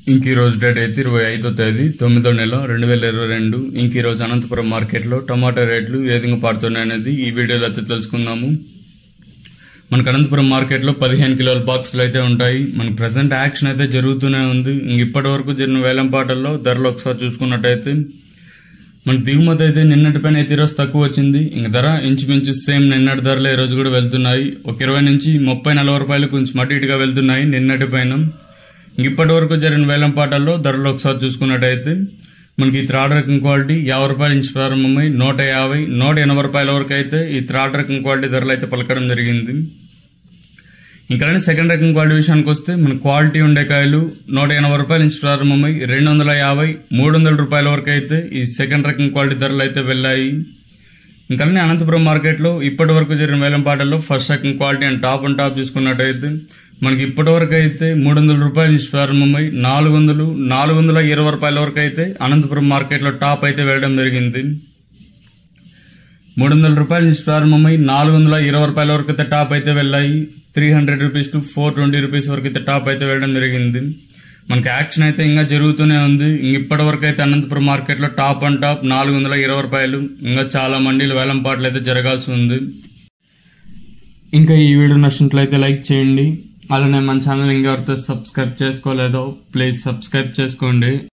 ఇంక ఈ రోజు డేట్ అయితే ఇరవై ఐదో తేదీ తొమ్మిదో నెల రెండు వేల ఇరవై రెండు ఇంక ఈ రోజు అనంతపురం మార్కెట్లో టమాటా రేట్లు ఏ విధంగా పడుతున్నాయి అనేది ఈ వీడియోలో అయితే తెలుసుకుందాము మనకు అనంతపురం మార్కెట్లో పదిహేను కిలోల బాక్సులు అయితే ఉంటాయి మనకు ప్రజెంట్ యాక్షన్ అయితే జరుగుతూనే ఉంది ఇంక ఇప్పటి వరకు జరిగిన వేలం పాటల్లో ధరలు ఒకసారి చూసుకున్నట్టయితే మన దిగుమతి అయితే నిన్నటి పైన అయితే ఈరోజు తక్కువ వచ్చింది ఇంక ధర ఇంచుమించు సేమ్ నిన్నటి ధరలు ఈ రోజు కూడా వెళ్తున్నాయి ఒక ఇరవై నుంచి ముప్పై నలభై రూపాయలు కొంచెం అటు ఇటుగా వెళ్తున్నాయి నిన్నటి పైన ఇంక ఇప్పటి వరకు జరిగిన వేలం పాటల్లో ధరలు ఒకసారి చూసుకున్నట్టయితే మనకి ఈ థర్డ్ రకం క్వాలిటీ యాభై రూపాయల నుంచి ప్రారంభమై నూట యాభై నూట ఎనభై రూపాయల వరకు అయితే ఈ థర్డ్ రకం క్వాలిటీ ధరలు అయితే పలకడం జరిగింది ఇంకా సెకండ్ రకం క్వాలిటీ విషయానికి వస్తే మన క్వాలిటీ ఉండే కాయలు నూట ఎనభై రూపాయల నుంచి ప్రారంభమై రెండు వందల యాభై మూడు వందల రూపాయల వరకు అయితే ఈ సెకండ్ రకం క్వాలిటీ ధరలు అయితే వెళ్ళాయి ఇంకా అనంతపురం మార్కెట్లో ఇప్పటి వరకు జరిగిన వేలం పాటల్లో ఫస్ట్ రకం quality and top and top చూసుకున్నట్టయితే మనకి ఇప్పటి వరకు అయితే మూడు వందల రూపాయల నుంచి ప్రారంభమై నాలుగు వందలు నాలుగు వందల ఇరవై రూపాయల వరకు అయితే అనంతపురం మార్కెట్లో టాప్ అయితే వెళ్ళడం జరిగింది మూడు వందల రూపాయల నుంచి ప్రారంభమై నాలుగు వందల ఇరవై రూపాయల వరకు అయితే టాప్ అయితే వెళ్ళాయి three hundred rupees to four twenty rupees వరకు అయితే టాప్ అయితే వెళ్ళడం జరిగింది మనకి యాక్షన్ అయితే ఇంకా జరుగుతూనే ఉంది ఇంక ఇప్పటి వరకు అయితే అనంతపురం మార్కెట్లో టాప్ అండ్ టాప్ నాలుగు వందల ఇరవై రూపాయలు ఇంకా చాలా మండీలు వేలం పాటలు అయితే జరగాల్సి ఉంది ఇంకా ఈ వీడియో నచ్చినట్లయితే లైక్ చేయండి అలానే మన ఛానల్ ఇంకెవరితో సబ్స్క్రైబ్ చేసుకోలేదో ప్లీజ్ సబ్స్క్రైబ్ చేసుకోండి